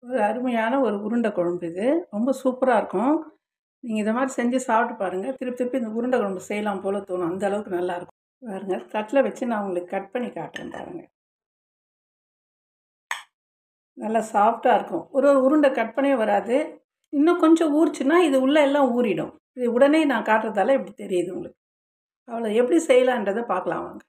ஒரு அருமையான ஒரு உருண்டை குழம்பு இது ரொம்ப சூப்பராக இருக்கும் நீங்கள் இதை மாதிரி செஞ்சு சாப்பிட்டு பாருங்கள் திருப்பி திருப்பி இந்த உருண்டை குழம்பு செய்யலாம் போல் தோணும் அந்த அளவுக்கு நல்லாயிருக்கும் பாருங்க தட்டில் வச்சு நான் உங்களுக்கு கட் பண்ணி காட்டுறேன் பாருங்கள் நல்லா சாஃப்டாக இருக்கும் ஒரு ஒரு உருண்டை கட் பண்ணவே வராது இன்னும் கொஞ்சம் ஊறிச்சுன்னா இது உள்ளே எல்லாம் ஊறிடும் இது உடனே நான் காட்டுறதால இப்படி தெரியுது உங்களுக்கு அவ்வளோ எப்படி செய்யலான்றதை பார்க்கலாம் வாங்க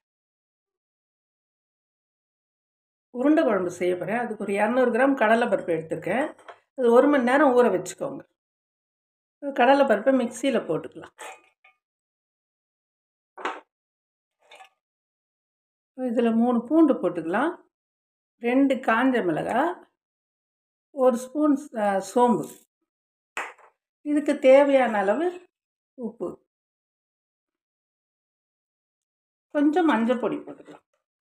உருண்டை குழம்பு செய்ய போகிறேன் அதுக்கு ஒரு இரநூறு கிராம் கடலைப்பருப்பு எடுத்திருக்கேன் அது ஒரு மணி நேரம் ஊற வச்சுக்கோங்க கடலைப்பருப்பை மிக்சியில் போட்டுக்கலாம் இதில் மூணு பூண்டு போட்டுக்கலாம் ரெண்டு காஞ்ச மிளகாய் ஒரு ஸ்பூன் சோம்பு இதுக்கு தேவையான அளவு உப்பு கொஞ்சம் மஞ்சள் பொடி போட்டுக்கலாம்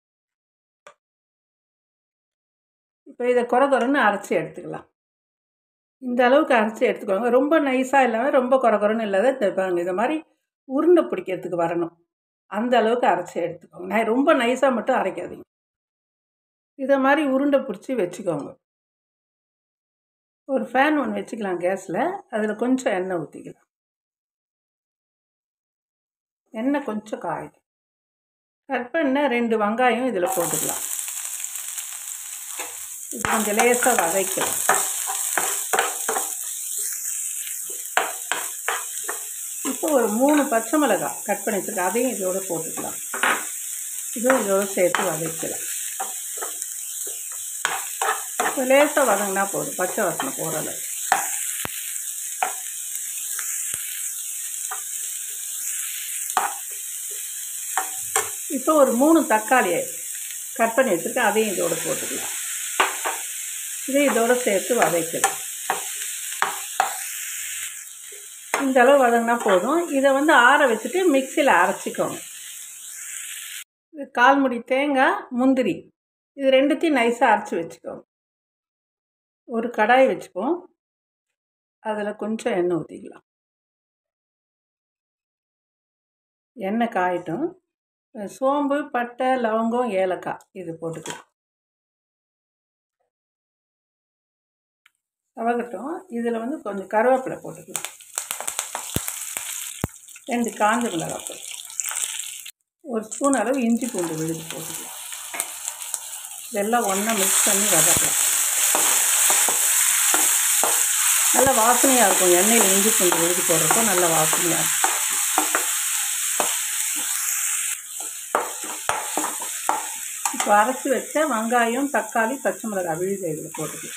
இப்போ இதை குறை குறைன்னு அரைச்சி எடுத்துக்கலாம் இந்த அளவுக்கு அரைச்சி எடுத்துக்கோங்க ரொம்ப நைஸாக இல்லாமல் ரொம்ப குறை குறைன்னு இல்லாத பாருங்க இந்த மாதிரி உருண்டை பிடிக்கிறதுக்கு வரணும் அந்த அளவுக்கு அரைச்சி எடுத்துக்கோங்க நான் ரொம்ப நைஸாக மட்டும் அரைக்காதீங்க இதை மாதிரி உருண்டை பிடிச்சி வச்சுக்கோங்க ஒரு ஃபேன் ஒன்று வச்சுக்கலாம் கேஸில் அதில் கொஞ்சம் எண்ணெய் ஊற்றிக்கலாம் எண்ணெய் கொஞ்சம் காயுது கட் பண்ண ரெண்டு வெங்காயம் இதில் போட்டுக்கலாம் இது கொஞ்சம் லேசாக வதக்கலாம் இப்போ ஒரு மூணு பச்சை மிளகாய் கட் பண்ணி வச்சுருக்கேன் அதையும் இதோட போட்டுக்கலாம் இதுவும் இதோட சேர்த்து வதக்கலாம் இப்போ லேசாக வதங்கினா போதும் பச்சை வாசனை போகிற அளவு இப்போ ஒரு மூணு தக்காளியை கட் பண்ணி வச்சுருக்கேன் அதையும் இதோட போட்டுக்கலாம் இதை இதோட சேர்த்து வதக்கலாம் இந்த அளவு வதங்கினா போதும் இதை வந்து ஆற வச்சுட்டு மிக்சியில் அரைச்சிக்கோங்க இது கால் முடி தேங்காய் முந்திரி இது ரெண்டுத்தையும் நைஸாக அரைச்சி வச்சுக்கோங்க ஒரு கடாய் வச்சுப்போம் அதில் கொஞ்சம் எண்ணெய் ஊற்றிக்கலாம் எண்ணெய் காயட்டும் சோம்பு பட்டை லவங்கம் ஏலக்காய் இது போட்டுக்கலாம் அவகட்டும் இதில் வந்து கொஞ்சம் கருவேப்பிலை போட்டுக்கலாம் ரெண்டு காஞ்ச மிளகாய் போட்டு ஒரு ஸ்பூன் அளவு இஞ்சி பூண்டு விழுது போட்டுக்கலாம் இதெல்லாம் ஒன்றா மிக்ஸ் பண்ணி வதக்கலாம் நல்ல வாசனையாக இருக்கும் எண்ணெயில் இஞ்சி பூண்டு விழுது போடுறப்போ நல்ல வாசனையாக இருக்கும் இப்போ அரைச்சி வச்ச வெங்காயம் தக்காளி பச்சை மிளகாய் விழுது இதில் போட்டுக்கலாம்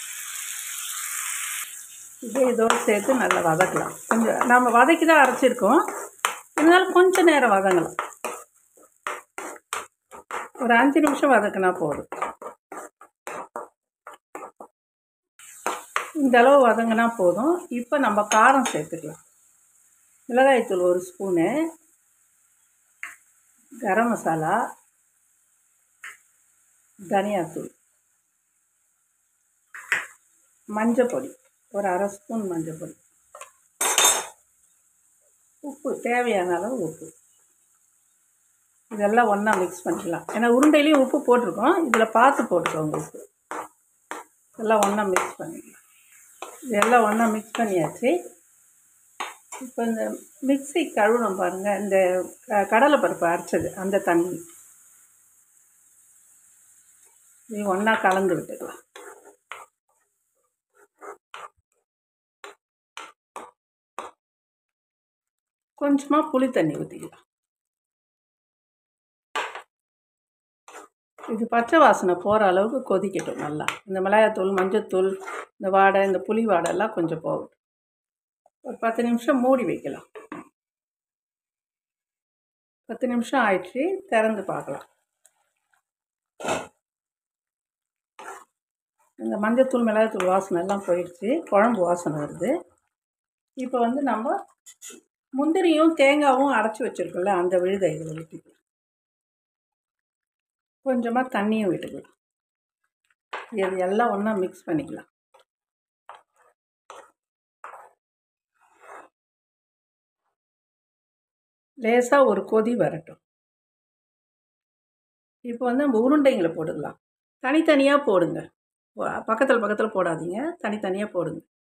இதே இதோடு சேர்த்து நல்லா வதக்கலாம் கொஞ்சம் நம்ம வதக்கி தான் அரைச்சிருக்கோம் இருந்தாலும் கொஞ்சம் நேரம் வதங்கலாம் ஒரு அஞ்சு நிமிஷம் வதக்கினா போதும் இந்த அளவு வதங்கினா போதும் இப்போ நம்ம காரம் சேர்த்துக்கலாம் மிளகாய்த்தூள் ஒரு ஸ்பூனு கரம் மசாலா தனியாத்தூள் மஞ்சள் பொடி ஒரு அரை ஸ்பூன் மஞ்சள் பொடி உப்பு தேவையான அளவு உப்பு இதெல்லாம் ஒன்றா மிக்ஸ் பண்ணிக்கலாம் ஏன்னா உருண்டையிலையும் உப்பு போட்டிருக்கோம் இதில் பார்த்து போட்டுக்கோங்க உப்பு இதெல்லாம் ஒன்றா மிக்ஸ் பண்ணிக்கலாம் இதெல்லாம் ஒன்றா மிக்ஸ் பண்ணியாச்சு இப்போ இந்த மிக்ஸி கழுவுறோம் பாருங்கள் இந்த கடலை பருப்பு அரைச்சது அந்த தண்ணி இது ஒன்றா கலந்து விட்டுக்கலாம் கொஞ்சமாக புளி தண்ணி ஊற்றிக்கலாம் இது பச்சை வாசனை போகிற அளவுக்கு கொதிக்கட்டும் நல்லா இந்த மிளகாத்தூள் மஞ்சத்தூள் இந்த வாடை இந்த புளி வாடை எல்லாம் கொஞ்சம் போகட்டும் ஒரு பத்து நிமிஷம் மூடி வைக்கலாம் பத்து நிமிஷம் ஆயிடுச்சு திறந்து பார்க்கலாம் இந்த மஞ்சத்தூள் மிளகாத்தூள் வாசனை எல்லாம் போயிடுச்சு குழம்பு வாசனை வருது இப்போ வந்து நம்ம முந்திரியும் தேங்காவும் அரைச்சி வச்சுருக்கோம்ல அந்த விழுதை இதில் ஊற்றிக்கலாம் கொஞ்சமாக தண்ணியும் விட்டுக்கலாம் இது எல்லாம் ஒன்றா மிக்ஸ் பண்ணிக்கலாம் லேசாக ஒரு கொதி வரட்டும் இப்போ வந்து நம்ம உருண்டைங்களை போட்டுக்கலாம் தனித்தனியாக போடுங்க பக்கத்தில் பக்கத்தில் போடாதீங்க தனித்தனியாக போடுங்க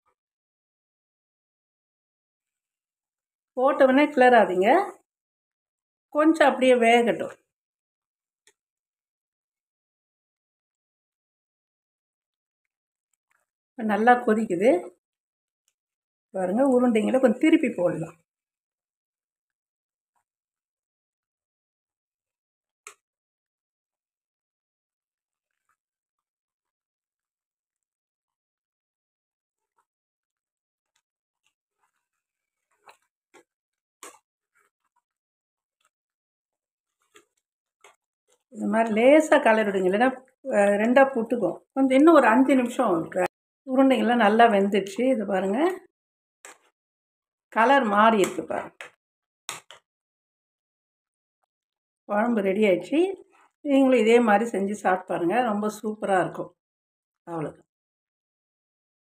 போட்டவுடனே கிளறாதீங்க கொஞ்சம் அப்படியே வேகட்டும் இப்போ நல்லா கொதிக்குது பாருங்கள் உருண்டைங்களை கொஞ்சம் திருப்பி போடலாம் இந்த மாதிரி லேசாக கலர் விடுங்க இல்லைன்னா ரெண்டாக புட்டுக்கும் கொஞ்சம் இன்னும் ஒரு அஞ்சு நிமிஷம் உருண்டைங்கள்லாம் நல்லா வெந்துடுச்சு இது பாருங்கள் கலர் மாறி இருக்கு பாருங்க குழம்பு ரெடி ஆயிடுச்சு நீங்களும் இதே மாதிரி செஞ்சு சாப்பிட்டு பாருங்கள் ரொம்ப சூப்பராக இருக்கும் அவ்வளோ